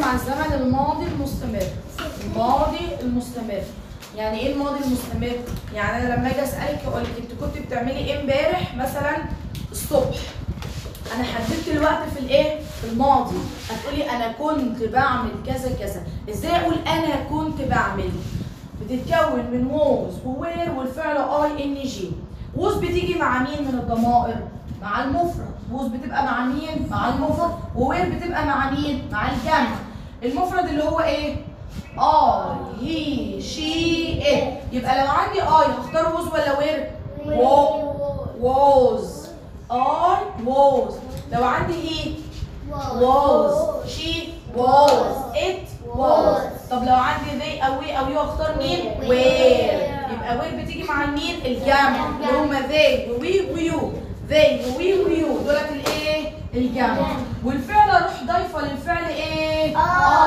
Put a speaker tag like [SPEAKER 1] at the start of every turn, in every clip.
[SPEAKER 1] بنتكلم عن الزمن الماضي المستمر الماضي المستمر يعني ايه الماضي المستمر يعني انا لما اجي اسالك اقول لك انت كنت بتعملي ايه امبارح مثلا الصبح انا حددت الوقت في الايه في الماضي هتقولي انا كنت بعمل كذا كذا ازاي اقول انا كنت بعمل بتتكون من ووز ووير والفعل اي ان جي ووز بتيجي مع مين من الضمائر مع المفرد ووز بتبقى مع مين مع المفرد ووير بتبقى مع مين مع الجمع المفرد اللي هو ايه اي هي شي ات يبقى لو عندي اي هختار ووز ولا وير وو ووز اي ووز لو عندي هي was she was it was طب لو عندي they او we او you اختار مين where يبقى where بتيجي مع المين الجمع اللي هما they و we و you they و we و you دولت الايه الجمع والفعل اروح ضايفه للفعل ايه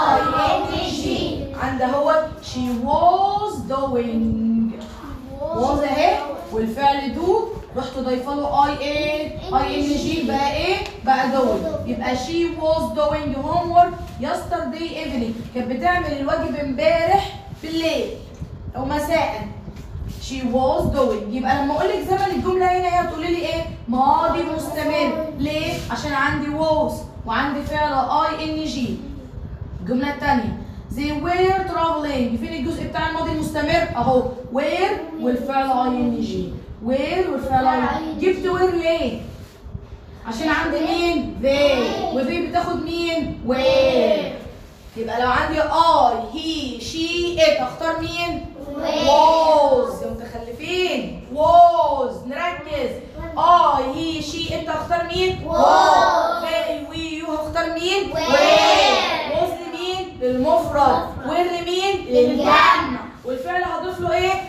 [SPEAKER 1] ing عند هو she was doing was اهي والفعل دو رحت ضايفه له اي ايه اي ان جي بقى ايه بقى doing يبقى she was doing homework yesterday evening كانت بتعمل الواجب امبارح بالليل او مساء she was doing يبقى لما اقول لك زمن الجمله هنا هي هتقولي لي ايه ماضي مستمر ليه عشان عندي was وعندي فعل اي ان جي الجمله الثانيه they were traveling فين الجزء بتاع الماضي المستمر اهو were والفعل اي ان جي where والفعل اي جبت where ليه عشان عندي مين they وذي بتاخد مين where يبقى لو عندي I he she it اختار مين was يا متخلفين was نركز I he she it اختار مين
[SPEAKER 2] Was.
[SPEAKER 1] they we you هختار مين
[SPEAKER 2] Where.
[SPEAKER 1] was لمين للمفرد where لمين للجمع والفعل هضيف له ايه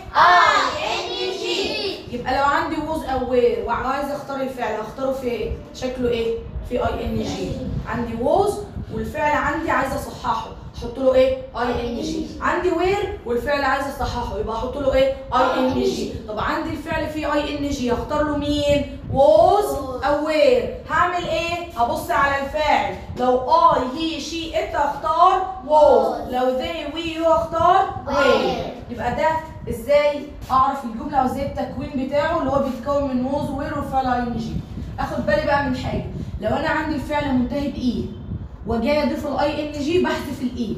[SPEAKER 1] يبقى لو عندي ووز او وير وعايزه اختار الفعل هختاره في ايه؟ شكله ايه؟ في اي ان جي عندي ووز والفعل عندي عايزه اصححه احط له ايه؟ اي ان جي عندي وير والفعل عايزه اصححه يبقى احط له ايه؟ اي ان جي طب عندي الفعل فيه اي ان جي هختار له مين؟ ووز او وير هعمل ايه؟ هبص على الفاعل لو اي هي شي ات اختار ووز لو they وي يو اختار وير يبقى ده ازاي اعرف الجمله او ازاي التكوين بتاعه اللي هو بيتكون من ووز وير وفعل اي ان جي اخد بالي بقى من حاجه لو انا عندي الفعل منتهي باي وجاي اضيف الاي ان جي بحذف الاي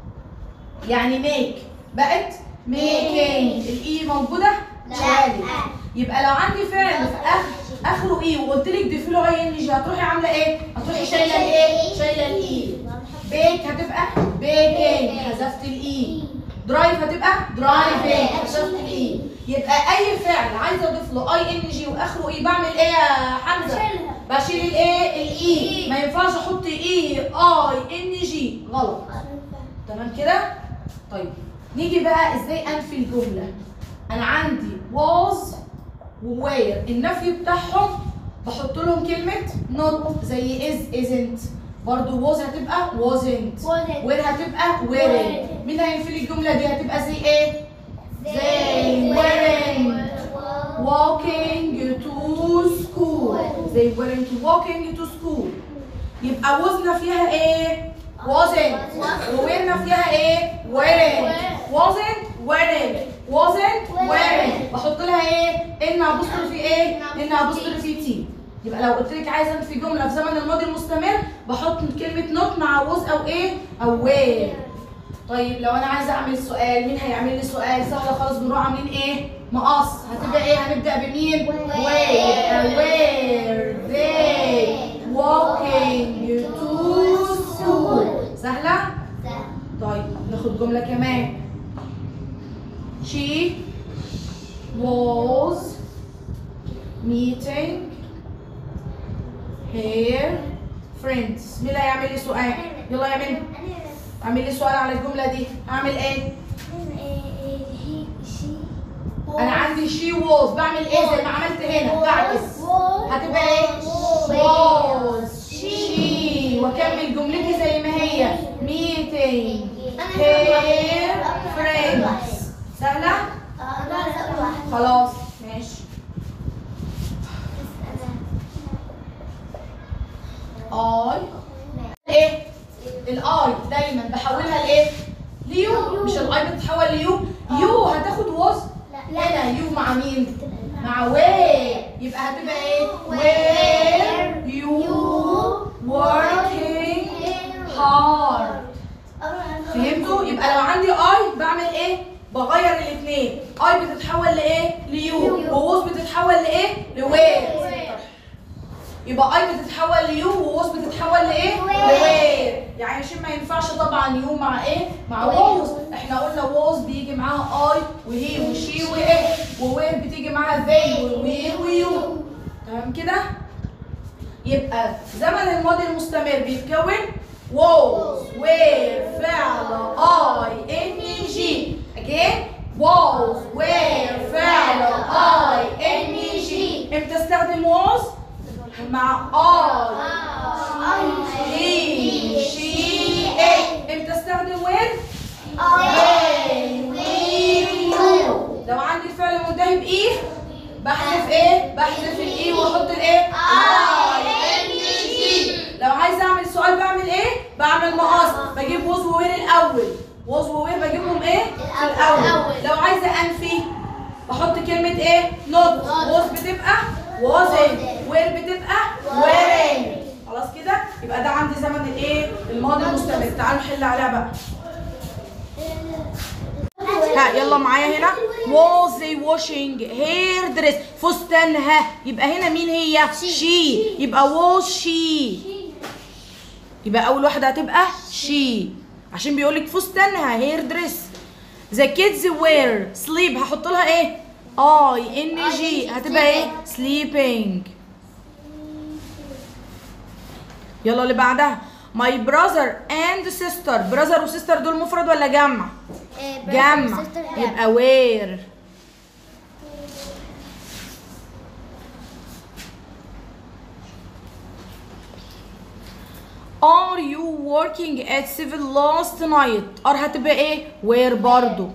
[SPEAKER 1] يعني ميك بقت ميكينج الاي موجوده
[SPEAKER 2] لا.
[SPEAKER 1] شالت يبقى لو عندي فعل في اخر اخره اي وقلت لك ضيفي له اي ان جي هتروحي عامله ايه هتروحي شايله الايه شايله الاي بيك هتبقى بيكينج حذفت الاي درايف هتبقى درايفنج حذفت الاي يبقى اي فعل عايزه اضيف له اي ان جي واخره اي بعمل ايه يا حمزه
[SPEAKER 2] بشيلها.
[SPEAKER 1] بشيل الايه الاي ما ينفعش احط اي اي ان جي غلط تمام كده طيب نيجي بقى ازاي انفي الجمله انا عندي was ووير النفي بتاعهم بحط لهم كلمه not زي is isn't برضو was هتبقى wasn't
[SPEAKER 2] Wasn't.
[SPEAKER 1] where هتبقى weren't
[SPEAKER 2] Weren't.
[SPEAKER 1] مين هينفي لي الجمله دي هتبقى زي ايه they weren't walking to school they weren't walking to school يبقى وزنا فيها ايه wasn't وويرنا فيها ايه weren't wasn't weren't wasn't weren't بحط لها ايه ان ابوستر في ايه ان ابوستر في تي يبقى لو قلت لك عايزه انفي جمله في زمن الماضي المستمر بحط كلمه نوت مع was او ايه او where طيب لو انا عايزه اعمل سؤال مين هيعمل لي سؤال سهله خالص بنروح عاملين ايه مقص هتبقى ايه هنبدا بمين where يبقى where they walking to school سهله طيب ناخد جمله كمان she was meeting her friends مين اللي هيعمل لي سؤال يلا يا منى اعمل لي سؤال على الجمله دي هعمل ايه انا عندي شي ووز بعمل ايه زي ما عملت هنا بعكس هتبقى ايه was she واكمل جملتي زي ما هي meeting her friends سهله خلاص ماشي I ايه الاي دايما هتبقى ايه where you working hard فهمتوا يبقى لو عندي اي بعمل ايه بغير الاثنين اي بتتحول لايه ليو ووز بتتحول لايه لوير يبقى اي بتتحول ليو ووز بتتحول لايه لوير يعني عشان ما ينفعش طبعا يو مع ايه مع ووز احنا قلنا ووز بيجي معاها اي وهي وشي وايه ووير بتيجي معاها they ووير ويو تمام كده يبقى زمن الماضي المستمر بيتكون was were فعل I N G again was were فعل I N G امتى استخدم was مع I he she it امتى استخدم were when we you لو عندي الفعل منتهي بإيه بحذف ايه بحذف الاي واحط الايه لو عايزه اعمل سؤال بعمل ايه بعمل مقص بجيب ووز ووير الاول ووز ووير بجيبهم ايه في الاول لو عايزه انفي بحط كلمه ايه نوت ووز بتبقى ووزن وير بتبقى ويرنج خلاص كده يبقى ده عندي زمن الايه الماضي المستمر تعالوا نحل عليها بقى ها يلا معايا هنا was they washing hair dress فستانها يبقى هنا مين هي she يبقى was she يبقى اول واحده هتبقى she عشان بيقول لك فستانها hair dress the kids were sleep هحط لها ايه اي ان جي هتبقى ايه sleeping يلا اللي بعدها my brother and sister brother وسيستر دول مفرد ولا جمع جمع يبقى وير Are you working at civil last night? are هتبقى ايه؟ where برضو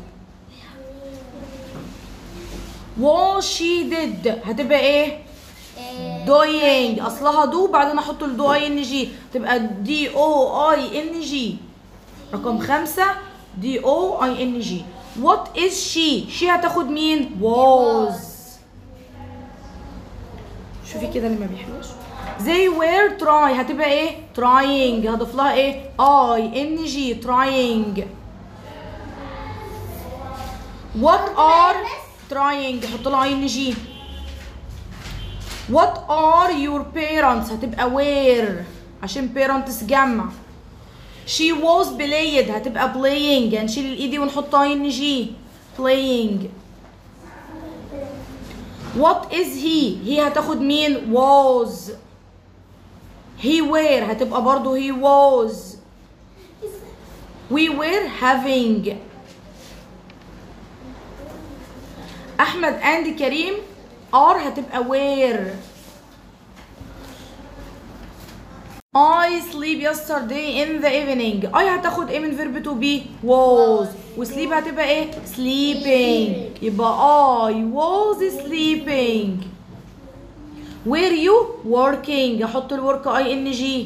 [SPEAKER 1] was she did هتبقى ايه؟ doing اصلها دو بعدين احط الدو اي ان جي تبقى دي او اي ان جي رقم خمسة دي او اي ان جي what is she she هتاخد مين was شوفي كده اللي ما بيحلوش they were try هتبقى ايه trying هضيف لها ايه اي ان جي trying what are trying حط لها اي ان جي What are your parents هتبقى where عشان parents جمع She was played هتبقى playing هنشيل الايدي ونحط ان جي playing What is he هي هتاخد مين was He were هتبقى برضو he was We were having احمد اند كريم ار هتبقى where I sleep yesterday in the evening I هتاخد ايه من verb to be was وسليب هتبقى ايه sleeping يبقى I was sleeping were you working احط الورك اي ان جي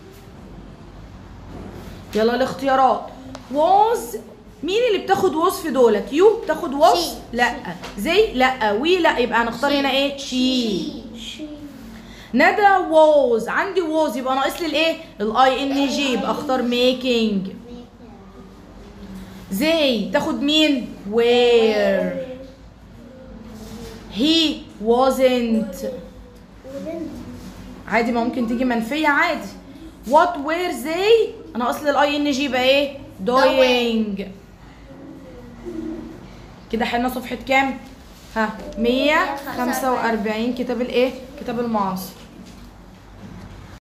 [SPEAKER 1] يلا الاختيارات was مين اللي بتاخد was في دولت يو بتاخد was
[SPEAKER 2] She.
[SPEAKER 1] لا زي لا وي لا يبقى هنختار هنا ايه she ندى was عندي was يبقى ناقص لي الايه الاي ان جي يبقى اختار making زي تاخد مين where he wasn't عادي ما ممكن تيجي منفية عادي what were they انا اصل الاي ان جي يبقى ايه doing كده حلنا صفحة كام ها 145 كتاب الايه كتاب المعاصر